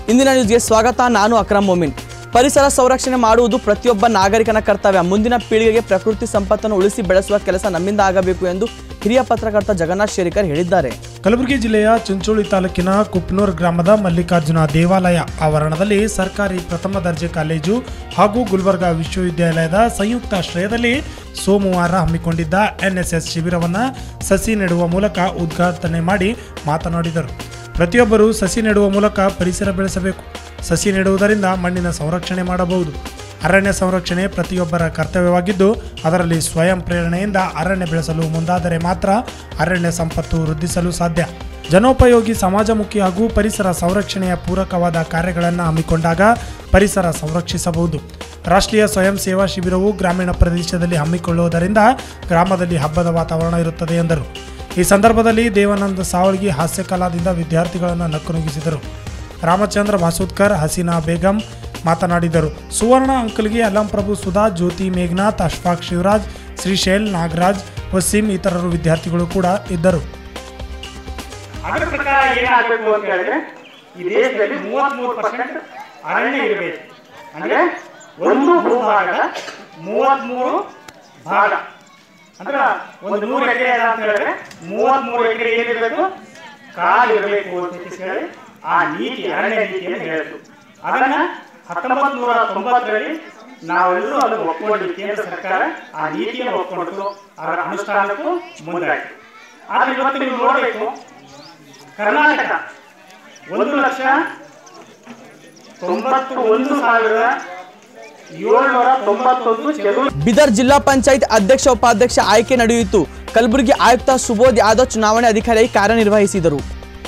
ಇಂದಿನ ನ್ಯೂಸ್ಗೆ ಸ್ವಾಗತ ನಾನು ಅಕ್ರಮ್ ಮೊಮಿನ್ ಪರಿಸರ ಸಂರಕ್ಷಣೆ ಮಾಡುವುದು ಪ್ರತಿಯೊಬ್ಬ ನಾಗರಿಕನ ಕರ್ತವ್ಯ ಮುಂದಿನ ಪೀಳಿಗೆಗೆ ಪ್ರಕೃತಿ ಸಂಪತ್ತನ್ನು ಉಳಿಸಿ ಬೆಳೆಸುವ ಕೆಲಸ ನಮ್ಮಿಂದ ಆಗಬೇಕು ಎಂದು ಹಿರಿಯ ಪತ್ರಕರ್ತ ಜಗನ್ನಾಥ್ ಶೇರಿಕರ್ ಹೇಳಿದ್ದಾರೆ ಕಲಬುರಗಿ ಜಿಲ್ಲೆಯ ಚುಂಚೋಳಿ ತಾಲೂಕಿನ ಕುಪ್ನೂರ್ ಗ್ರಾಮದ ಮಲ್ಲಿಕಾರ್ಜುನ ದೇವಾಲಯ ಆವರಣದಲ್ಲಿ ಸರ್ಕಾರಿ ಪ್ರಥಮ ದರ್ಜೆ ಕಾಲೇಜು ಹಾಗೂ ಗುಲ್ಬರ್ಗಾ ವಿಶ್ವವಿದ್ಯಾಲಯದ ಸಂಯುಕ್ತಾಶ್ರಯದಲ್ಲಿ ಸೋಮವಾರ ಹಮ್ಮಿಕೊಂಡಿದ್ದ ಎನ್ಎಸ್ಎಸ್ ಶಿಬಿರವನ್ನು ಸಸಿ ನೆಡುವ ಮೂಲಕ ಉದ್ಘಾಟನೆ ಮಾಡಿ ಮಾತನಾಡಿದರು ಪ್ರತಿಯೊಬ್ಬರು ಸಸಿ ನೆಡುವ ಮೂಲಕ ಪರಿಸರ ಬೆಳೆಸಬೇಕು ಸಸಿ ನೆಡುವುದರಿಂದ ಮಣ್ಣಿನ ಸಂರಕ್ಷಣೆ ಮಾಡಬಹುದು ಅರಣ್ಯ ಸಂರಕ್ಷಣೆ ಪ್ರತಿಯೊಬ್ಬರ ಕರ್ತವ್ಯವಾಗಿದ್ದು ಅದರಲ್ಲಿ ಸ್ವಯಂ ಪ್ರೇರಣೆಯಿಂದ ಅರಣ್ಯ ಬೆಳೆಸಲು ಮುಂದಾದರೆ ಮಾತ್ರ ಅರಣ್ಯ ಸಂಪತ್ತು ವೃದ್ಧಿಸಲು ಸಾಧ್ಯ ಜನೋಪಯೋಗಿ ಸಮಾಜಮುಖಿ ಹಾಗೂ ಪರಿಸರ ಸಂರಕ್ಷಣೆಯ ಪೂರಕವಾದ ಕಾರ್ಯಗಳನ್ನು ಹಮ್ಮಿಕೊಂಡಾಗ ಪರಿಸರ ಸಂರಕ್ಷಿಸಬಹುದು ರಾಷ್ಟ್ರೀಯ ಸ್ವಯಂ ಸೇವಾ ಶಿಬಿರವು ಗ್ರಾಮೀಣ ಪ್ರದೇಶದಲ್ಲಿ ಹಮ್ಮಿಕೊಳ್ಳುವುದರಿಂದ ಗ್ರಾಮದಲ್ಲಿ ಹಬ್ಬದ ವಾತಾವರಣ ಇರುತ್ತದೆ ಎಂದರು ಈ ಸಂದರ್ಭದಲ್ಲಿ ದೇವಾನಂದ ಸಾವಳ್ಗಿ ಹಾಸ್ಯ ಕಲಾದಿಂದ ವಿದ್ಯಾರ್ಥಿಗಳನ್ನು ನಕ್ಕುನುಗ್ಗಿಸಿದರು ರಾಮಚಂದ್ರ ಮಾಸೂದ್ಕರ್ ಹಸೀನಾ ಬೇಗಂ ಮಾತನಾಡಿದರು ಸುವರ್ಣ ಅಂಕಲ್ಗೆ ಅಲ್ಲಂ ಪ್ರಭು ಸುಧಾ ಜ್ಯೋತಿ ಮೇಘನಾಥ್ ಅಶ್ಫಾಕ್ ಶಿವರಾಜ್ ಶ್ರೀಶೈಲ್ ನಾಗರಾಜ್ ವಸೀಂ ಇತರರು ವಿದ್ಯಾರ್ಥಿಗಳು ಕೂಡ ಇದ್ದರು ಅದರ ಪ್ರಕಾರ ಏನಾಗಬೇಕು ಅಂತ ಹೇಳಿದ್ರೆ ಈ ದೇಶದಲ್ಲಿ ಮೂವತ್ಮೂರು ಪರ್ಸೆಂಟ್ ಅರಣ್ಯ ಇರಬೇಕು ಅಂದ್ರೆ ಒಂದು ಭೂಭಾಗದ ಮೂವತ್ಮೂರು ಭಾಗ ಅಂದ್ರೆ ಒಂದು ನೂರು ಎಕರೆ ಅದ ಅಂತ ಹೇಳಿದ್ರೆ ಮೂವತ್ಮೂರು ಎಕರೆ ಏನಿರಬೇಕು ಕಾಡು ಇರಬೇಕು ಅಂತ ಹೇಳಿ ಆ ನೀತಿ ಅರಣ್ಯ ನೀತಿಯನ್ನು ಹೇಳಿತು ಅದನ್ನ ಹತ್ತೊಂಬತ್ತು ನೂರ ತೊಂಬತ್ತರಲ್ಲಿ ನಾವೆಲ್ಲರೂ ಅದನ್ನು ಒಪ್ಕೊಂಡಿದ್ವಿ ಕೇಂದ್ರ ಸರ್ಕಾರ ಆ ನೀತಿಯನ್ನು ಒಪ್ಕೊಂಡು ಅದರ ಅನುಷ್ಠಾನಕ್ಕೂ ಮುಂದಾಯಿತು ಆದ್ರೆ ಇವತ್ತು ನೀವು ನೋಡಬೇಕು ಕರ್ನಾಟಕ ಒಂದು ಲಕ್ಷ ತೊಂಬತ್ತು ಒಂದು ಸಾವಿರದ ಏಳ್ನೂರ ತೊಂಬತ್ತೊಂದು ಚೆಲುವು ಬಿದರ್ ಜಿಲ್ಲಾ ಪಂಚಾಯತ್ ಅಧ್ಯಕ್ಷ ಉಪಾಧ್ಯಕ್ಷ ಆಯ್ಕೆ ನಡೆಯಿತು ಕಲಬುರಗಿ ಆಯುಕ್ತ ಸುಬೋಧ್ ಯಾದವ್ ಚುನಾವಣೆ ಅಧಿಕಾರಿಯಾಗಿ ಕಾರ್ಯನಿರ್ವಹಿಸಿದರು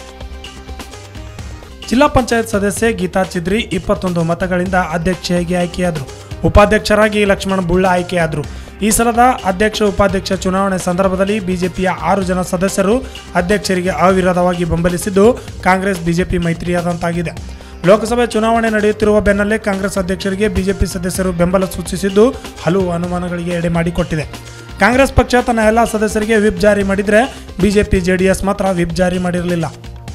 ಜಿಲ್ಲಾ ಪಂಚಾಯತ್ ಸದಸ್ಯೆ ಗೀತಾ ಚಿದ್ರಿ ಇಪ್ಪತ್ತೊಂದು ಮತಗಳಿಂದ ಅಧ್ಯಕ್ಷೆಯಾಗಿ ಆಯ್ಕೆಯಾದರು ಉಪಾಧ್ಯಕ್ಷರಾಗಿ ಲಕ್ಷ್ಮಣ್ ಬುಳ್ಳ ಆಯ್ಕೆಯಾದರು ಈ ಸಲದ ಅಧ್ಯಕ್ಷ ಉಪಾಧ್ಯಕ್ಷ ಚುನಾವಣೆ ಸಂದರ್ಭದಲ್ಲಿ ಬಿಜೆಪಿಯ ಆರು ಜನ ಸದಸ್ಯರು ಅಧ್ಯಕ್ಷರಿಗೆ ಅವಿರೋಧವಾಗಿ ಬೆಂಬಲಿಸಿದ್ದು ಕಾಂಗ್ರೆಸ್ ಬಿಜೆಪಿ ಮೈತ್ರಿಯಾದಂತಾಗಿದೆ ಲೋಕಸಭೆ ಚುನಾವಣೆ ನಡೆಯುತ್ತಿರುವ ಬೆನ್ನಲ್ಲೇ ಕಾಂಗ್ರೆಸ್ ಅಧ್ಯಕ್ಷರಿಗೆ ಬಿಜೆಪಿ ಸದಸ್ಯರು ಬೆಂಬಲ ಸೂಚಿಸಿದ್ದು ಹಲವು ಅನುಮಾನಗಳಿಗೆ ಎಡೆ ಮಾಡಿಕೊಟ್ಟಿದೆ ಕಾಂಗ್ರೆಸ್ ಪಕ್ಷ ತನ್ನ ಎಲ್ಲ ಸದಸ್ಯರಿಗೆ ವಿಪ್ ಜಾರಿ ಮಾಡಿದರೆ ಬಿಜೆಪಿ ಜೆಡಿಎಸ್ ಮಾತ್ರ ವಿಪ್ ಜಾರಿ ಮಾಡಿರಲಿಲ್ಲ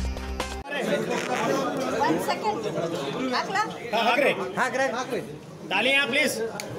One second. Akla? ತಾಲಿಯಾ ಪ್ಲೀಸ್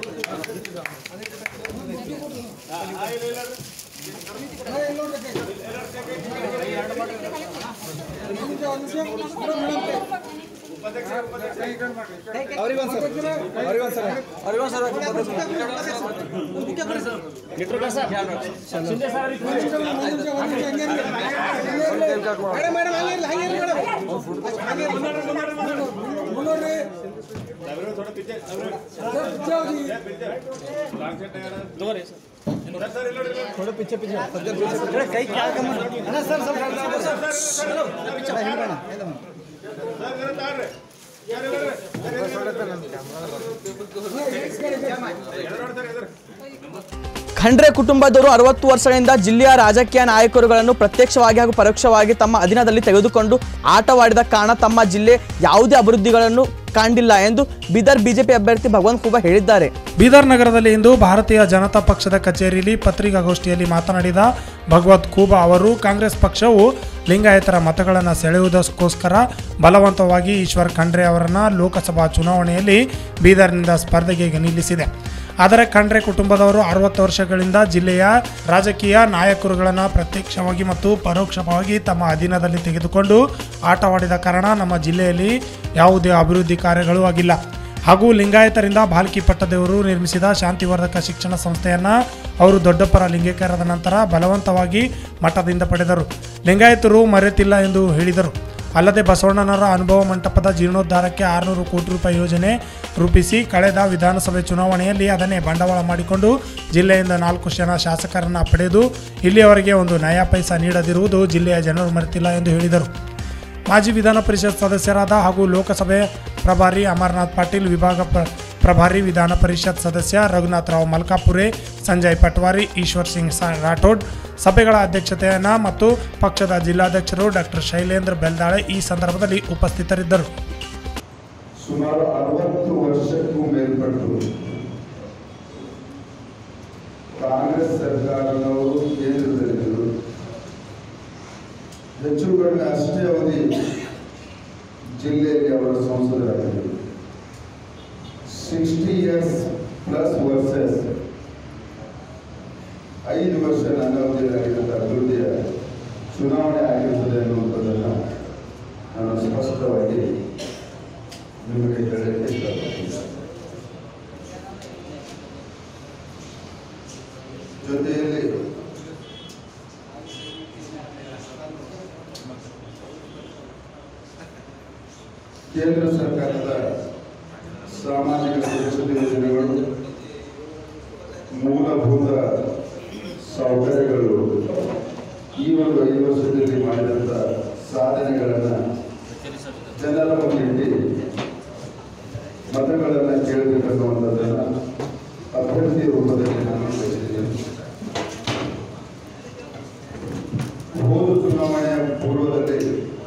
ಖಂಡ್ರೆ ಕುಟುಂಬದವರು ಅರವತ್ತು ವರ್ಷಗಳಿಂದ ಜಿಲ್ಲೆಯ ರಾಜಕೀಯ ನಾಯಕರುಗಳನ್ನು ಪ್ರತ್ಯಕ್ಷವಾಗಿ ಹಾಗೂ ಪರೋಕ್ಷವಾಗಿ ತಮ್ಮ ಅಧೀನದಲ್ಲಿ ತೆಗೆದುಕೊಂಡು ಆಟವಾಡಿದ ಕಾರಣ ತಮ್ಮ ಜಿಲ್ಲೆ ಯಾವುದೇ ಅಭಿವೃದ್ಧಿಗಳನ್ನು ಕಂಡಿಲ್ಲ ಎಂದು ಬೀದರ್ ಬಿಜೆಪಿ ಅಭ್ಯರ್ಥಿ ಭಗವಂತ್ ಖೂಬಾ ಹೇಳಿದ್ದಾರೆ ಬೀದರ್ ನಗರದಲ್ಲಿ ಇಂದು ಭಾರತೀಯ ಜನತಾ ಪಕ್ಷದ ಕಚೇರಿಯಲ್ಲಿ ಪತ್ರಿಕಾಗೋಷ್ಠಿಯಲ್ಲಿ ಮಾತನಾಡಿದ ಭಗವತ್ ಖೂಬಾ ಅವರು ಕಾಂಗ್ರೆಸ್ ಪಕ್ಷವು ಲಿಂಗಾಯತರ ಮತಗಳನ್ನು ಸೆಳೆಯುವುದಕ್ಕೋಸ್ಕರ ಬಲವಂತವಾಗಿ ಈಶ್ವರ್ ಖಂಡ್ರೆ ಅವರನ್ನು ಲೋಕಸಭಾ ಚುನಾವಣೆಯಲ್ಲಿ ಬೀದರ್ನಿಂದ ಸ್ಪರ್ಧೆಗೆ ನಿಲ್ಲಿಸಿದೆ ಆದರೆ ಖಂಡ್ರೆ ಕುಟುಂಬದವರು ಅರವತ್ತು ವರ್ಷಗಳಿಂದ ಜಿಲ್ಲೆಯ ರಾಜಕೀಯ ನಾಯಕರುಗಳನ್ನು ಪ್ರತ್ಯಕ್ಷವಾಗಿ ಮತ್ತು ಪರೋಕ್ಷವಾಗಿ ತಮ್ಮ ಅಧೀನದಲ್ಲಿ ತೆಗೆದುಕೊಂಡು ಆಟವಾಡಿದ ಕಾರಣ ನಮ್ಮ ಜಿಲ್ಲೆಯಲ್ಲಿ ಯಾವುದೇ ಅಭಿವೃದ್ಧಿ ಕಾರ್ಯಗಳು ಆಗಿಲ್ಲ ಹಾಗೂ ಲಿಂಗಾಯತರಿಂದ ಬಾಲ್ಕಿ ಪಟ್ಟದೇವರು ನಿರ್ಮಿಸಿದ ಶಾಂತಿವರ್ಧಕ ಶಿಕ್ಷಣ ಸಂಸ್ಥೆಯನ್ನು ಅವರು ದೊಡ್ಡಪ್ಪರ ಲಿಂಗೈಕ್ಯರಾದ ನಂತರ ಬಲವಂತವಾಗಿ ಮಠದಿಂದ ಪಡೆದರು ಲಿಂಗಾಯತರು ಮರೆತಿಲ್ಲ ಎಂದು ಹೇಳಿದರು ಅಲ್ಲದೆ ಬಸವಣ್ಣನವರ ಅನುಭವ ಮಂಟಪದ ಜೀರ್ಣೋದ್ಧಾರಕ್ಕೆ ಆರುನೂರು ಕೋಟಿ ರೂಪಾಯಿ ಯೋಜನೆ ರೂಪಿಸಿ ಕಳೆದ ವಿಧಾನಸಭೆ ಚುನಾವಣೆಯಲ್ಲಿ ಅದನ್ನೇ ಬಂಡವಾಳ ಮಾಡಿಕೊಂಡು ಜಿಲ್ಲೆಯಿಂದ ನಾಲ್ಕು ಜನ ಶಾಸಕರನ್ನು ಪಡೆದು ಇಲ್ಲಿಯವರೆಗೆ ಒಂದು ನಯಾ ಪೈಸಾ ನೀಡದಿರುವುದು ಜಿಲ್ಲೆಯ ಜನರು ಮರೆತಿಲ್ಲ ಎಂದು ಹೇಳಿದರು ಮಾಜಿ ವಿಧಾನ ಪರಿಷತ್ ಸದಸ್ಯರಾದ ಹಾಗೂ ಲೋಕಸಭೆ ಪ್ರಭಾರಿ ಅಮರನಾಥ್ ಪಾಟೀಲ್ ವಿಭಾಗ ಪ್ರ- ಪ್ರಭಾರಿ ವಿಧಾನ ಪರಿಷತ್ ಸದಸ್ಯ ರಘುನಾಥ್ ರಾವ್ ಮಲ್ಕಾಪುರೆ ಸಂಜಯ್ ಪಟ್ವಾರಿ ಈಶ್ವರ್ ಸಿಂಗ್ ಸಾ- ರಾಠೋಡ್ ಸಭೆಗಳ ಅಧ್ಯಕ್ಷತೆಯನ್ನು ಮತ್ತು ಪಕ್ಷದ ಜಿಲ್ಲಾಧ್ಯಕ್ಷರು ಡಾಕ್ಟರ್ ಶೈಲೇಂದ್ರ ಬೆಲ್ದಾಳೆ ಈ ಸಂದರ್ಭದಲ್ಲಿ ಉಪಸ್ಥಿತರಿದ್ದರು ಸುಮಾರು ಅರವತ್ತು ವರ್ಷಕ್ಕೂ ಮೇಲ್ಪಟ್ಟು ಕಾಂಗ್ರೆಸ್ ಸರ್ಕಾರದವರು ಕೇಂದ್ರದಲ್ಲಿದ್ದರು ಹೆಚ್ಚು ಕಡಿಮೆ ಅಷ್ಟೇ ಅವಧಿ ಜಿಲ್ಲೆಯಲ್ಲಿ ಅವರ ಸಂಸದರಾಗಿದ್ದರು ಸಿಕ್ಸ್ಟಿ ಇಯರ್ಸ್ ಪ್ಲಸ್ ವರ್ಸಸ್ ಐದು ವರ್ಷ ನನ್ನ ಅವಧಿಯಲ್ಲಾಗಿದ್ದಂಥ ಅಭಿವೃದ್ಧಿಯ ಚುನಾವಣೆ ಆಗಿರುತ್ತದೆ ಅನ್ನುವಂಥದ್ದನ್ನು ನಾನು ಸ್ಪಷ್ಟವಾಗಿ ನಿಮಗೆ ಹೇಳಕ್ಕೆ ಇಷ್ಟಪಡ್ತೀನಿ ಜೊತೆಯಲ್ಲಿ ಕೇಂದ್ರ ಸರ್ಕಾರದ ಸಾಮಾಜಿಕ ಸುರಕ್ಷತೆ ಯೋಜನೆಗಳು ಮೂಲಭೂತ ಸೌಕರ್ಯಗಳು ಈ ಒಂದು ಐದು ವರ್ಷದಲ್ಲಿ ಮಾಡಿದಂಥ ಸಾಧನೆಗಳನ್ನು ಜನರ ಮುಂದಿಟ್ಟು ಮತಗಳನ್ನು ಕೇಳಬೇಕನ್ನುವಂಥದ್ದನ್ನು ಅಭ್ಯರ್ಥಿ ರೂಪದಲ್ಲಿ ನಾನು ಬಯಸಿದ್ದೇನೆ ಹೋದ ಚುನಾವಣೆಯ ಪೂರ್ವದಲ್ಲಿ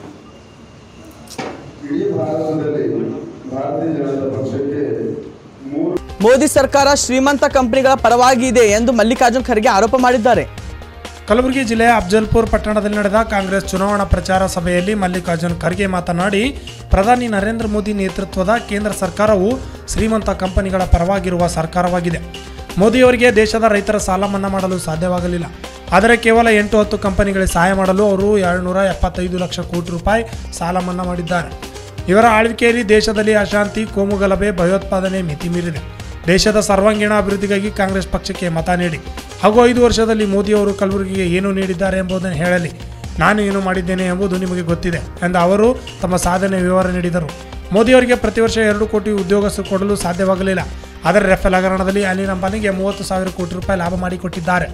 ಇಡೀ ಭಾರತದಲ್ಲಿ ಭಾರತೀಯ ಜನತಾ ಪಕ್ಷಕ್ಕೆ ಮೂರು ಮೋದಿ ಸರ್ಕಾರ ಶ್ರೀಮಂತ ಕಂಪನಿಗಳ ಪರವಾಗಿ ಇದೆ ಎಂದು ಮಲ್ಲಿಕಾರ್ಜುನ್ ಖರ್ಗೆ ಆರೋಪ ಮಾಡಿದ್ದಾರೆ ಕಲಬುರಗಿ ಜಿಲ್ಲೆಯ ಅಫ್ಜಲ್ಪುರ್ ಪಟ್ಟಣದಲ್ಲಿ ನಡೆದ ಕಾಂಗ್ರೆಸ್ ಚುನಾವಣಾ ಪ್ರಚಾರ ಸಭೆಯಲ್ಲಿ ಮಲ್ಲಿಕಾರ್ಜುನ್ ಖರ್ಗೆ ಮಾತನಾಡಿ ಪ್ರಧಾನಿ ನರೇಂದ್ರ ಮೋದಿ ನೇತೃತ್ವದ ಕೇಂದ್ರ ಸರ್ಕಾರವು ಶ್ರೀಮಂತ ಕಂಪನಿಗಳ ಪರವಾಗಿರುವ ಸರ್ಕಾರವಾಗಿದೆ ಮೋದಿಯವರಿಗೆ ದೇಶದ ರೈತರ ಸಾಲ ಮನ್ನಾ ಮಾಡಲು ಸಾಧ್ಯವಾಗಲಿಲ್ಲ ಆದರೆ ಕೇವಲ ಎಂಟು ಹತ್ತು ಕಂಪನಿಗಳಿಗೆ ಸಹಾಯ ಮಾಡಲು ಅವರು ಏಳ್ನೂರ ಎಪ್ಪತ್ತೈದು ಲಕ್ಷ ಕೋಟಿ ರೂಪಾಯಿ ಸಾಲ ಮನ್ನಾ ಮಾಡಿದ್ದಾರೆ ಇವರ ಆಳ್ವಿಕೆಯಲ್ಲಿ ದೇಶದಲ್ಲಿ ಅಶಾಂತಿ ಕೋಮುಗಲಭೆ ಭಯೋತ್ಪಾದನೆ ಮಿತಿ ಮೀರಿದೆ ದೇಶದ ಸರ್ವಾಂಗೀಣ ಅಭಿವೃದ್ಧಿಗಾಗಿ ಕಾಂಗ್ರೆಸ್ ಪಕ್ಷಕ್ಕೆ ಮತ ನೀಡಿ ಹಾಗೂ ಐದು ವರ್ಷದಲ್ಲಿ ಮೋದಿಯವರು ಕಲಬುರಗಿಗೆ ಏನು ನೀಡಿದ್ದಾರೆ ಎಂಬುದನ್ನು ಹೇಳಲಿ ನಾನು ಏನು ಮಾಡಿದ್ದೇನೆ ಎಂಬುದು ನಿಮಗೆ ಗೊತ್ತಿದೆ ಎಂದು ಅವರು ತಮ್ಮ ಸಾಧನೆ ವಿವರ ನೀಡಿದರು ಮೋದಿಯವರಿಗೆ ಪ್ರತಿ ವರ್ಷ ಎರಡು ಕೋಟಿ ಉದ್ಯೋಗಸ್ಥರು ಕೊಡಲು ಸಾಧ್ಯವಾಗಲಿಲ್ಲ ಆದರೆ ರೆಫೆಲ್ ಹಗರಣದಲ್ಲಿ ಅನಿಲ್ ಅಂಬಾನಿಗೆ ಮೂವತ್ತು ಸಾವಿರ ಕೋಟಿ ರೂಪಾಯಿ ಲಾಭ ಮಾಡಿಕೊಟ್ಟಿದ್ದಾರೆ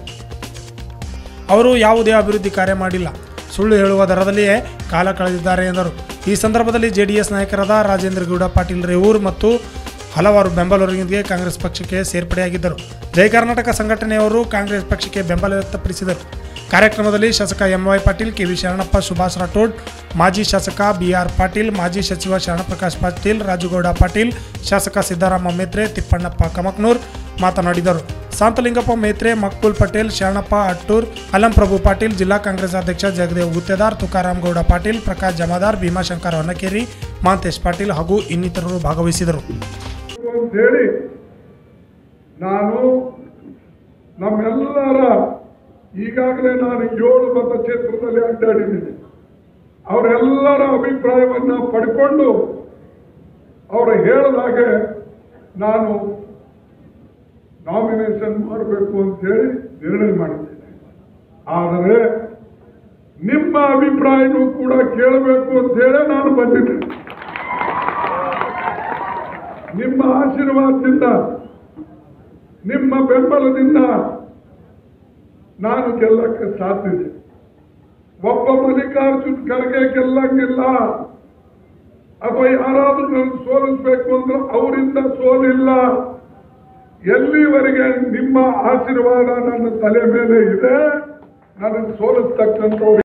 ಅವರು ಯಾವುದೇ ಅಭಿವೃದ್ಧಿ ಕಾರ್ಯ ಮಾಡಿಲ್ಲ ಸುಳ್ಳು ಹೇಳುವ ದರದಲ್ಲಿಯೇ ಕಾಲ ಕಳೆದಿದ್ದಾರೆ ಎಂದರು ಈ ಸಂದರ್ಭದಲ್ಲಿ ಜೆಡಿಎಸ್ ನಾಯಕರಾದ ರಾಜೇಂದ್ರ ಗೌಡ ಪಾಟೀಲ್ ರೇವೂರ್ ಮತ್ತು ಹಲವಾರು ಬೆಂಬಲರೊಂದಿಗೆ ಕಾಂಗ್ರೆಸ್ ಪಕ್ಷಕ್ಕೆ ಸೇರ್ಪಡೆಯಾಗಿದ್ದರು ಜಯ ಕರ್ನಾಟಕ ಸಂಘಟನೆಯವರು ಕಾಂಗ್ರೆಸ್ ಪಕ್ಷಕ್ಕೆ ಬೆಂಬಲ ವ್ಯಕ್ತಪಡಿಸಿದರು ಕಾರ್ಯಕ್ರಮದಲ್ಲಿ ಶಾಸಕ ಎಂವೈ ಪಾಟೀಲ್ ಕೆವಿ ಶರಣಪ್ಪ ಸುಭಾಷ್ ರಾಠೋಡ್ ಮಾಜಿ ಶಾಸಕ ಬಿಆರ್ ಪಾಟೀಲ್ ಮಾಜಿ ಸಚಿವ ಶರಣಪ್ರಕಾಶ್ ಪಾಟೀಲ್ ರಾಜುಗೌಡ ಪಾಟೀಲ್ ಶಾಸಕ ಸಿದ್ದರಾಮ ಮೇತ್ರೆ ತಿಪ್ಪಣ್ಣಪ್ಪ ಕಮಕ್ನೂರ್ ಮಾತನಾಡಿದರು ಶಾಂತಲಿಂಗಪ್ಪ ಮೇತ್ರೆ ಮಕ್ಬುಲ್ ಪಟೇಲ್ ಶರಣಪ್ಪ ಅಟ್ಟೂರ್ ಅಲಂಪ್ರಭು ಪಾಟೀಲ್ ಜಿಲ್ಲಾ ಕಾಂಗ್ರೆಸ್ ಅಧ್ಯಕ್ಷ ಜಗದೇವ್ ಗುತ್ತೇದಾರ್ ತುಕಾರಾಮ್ ಗೌಡ ಪಾಟೀಲ್ ಪ್ರಕಾಶ್ ಜಮಾದಾರ್ ಭೀಮಾಶಂಕರ್ ಹೊನ್ನಕೇರಿ ಮಾಂತೇಶ್ ಪಾಟೀಲ್ ಹಾಗೂ ಇನ್ನಿತರರು ಭಾಗವಹಿಸಿದರು ಅಂತೇಳಿ ನಾನು ನಮ್ಮೆಲ್ಲರ ಈಗಾಗಲೇ ನಾನು ಏಳು ಮತಕ್ಷೇತ್ರದಲ್ಲಿ ಅಡ್ಡಾಡಿದ್ದೀನಿ ಅವರೆಲ್ಲರ ಅಭಿಪ್ರಾಯವನ್ನ ಪಡ್ಕೊಂಡು ಅವರು ಹೇಳಿದ ಹಾಗೆ ನಾನು ನಾಮಿನೇಷನ್ ಮಾಡಬೇಕು ಅಂತೇಳಿ ನಿರ್ಣಯ ಮಾಡಿದ್ದೇನೆ ಆದರೆ ನಿಮ್ಮ ಅಭಿಪ್ರಾಯನೂ ಕೂಡ ಕೇಳಬೇಕು ಅಂತೇಳಿ ನಾನು ಬಂದಿದ್ದೇನೆ ನಿಮ್ಮ ಆಶೀರ್ವಾದದಿಂದ ನಿಮ್ಮ ಬೆಂಬಲದಿಂದ ನಾನು ಗೆಲ್ಲಕ್ಕೆ ಸಾಧ್ಯ ಇದೆ ಒಬ್ಬ ಮಲ್ಲಿಕಾರ್ಜುನ್ ಖರ್ಗೆ ಗೆಲ್ಲಂಗಿಲ್ಲ ಅಥವಾ ಯಾರಾದ್ರೂ ನನ್ನ ಸೋಲಿಸ್ಬೇಕು ಅಂದ್ರೆ ಅವರಿಂದ ಸೋಲಿಲ್ಲ ಎಲ್ಲಿವರೆಗೆ ನಿಮ್ಮ ಆಶೀರ್ವಾದ ನನ್ನ ತಲೆ ಮೇಲೆ ಇದೆ ನನಗೆ ಸೋಲಿಸ್ತಕ್ಕಂಥವ್ರು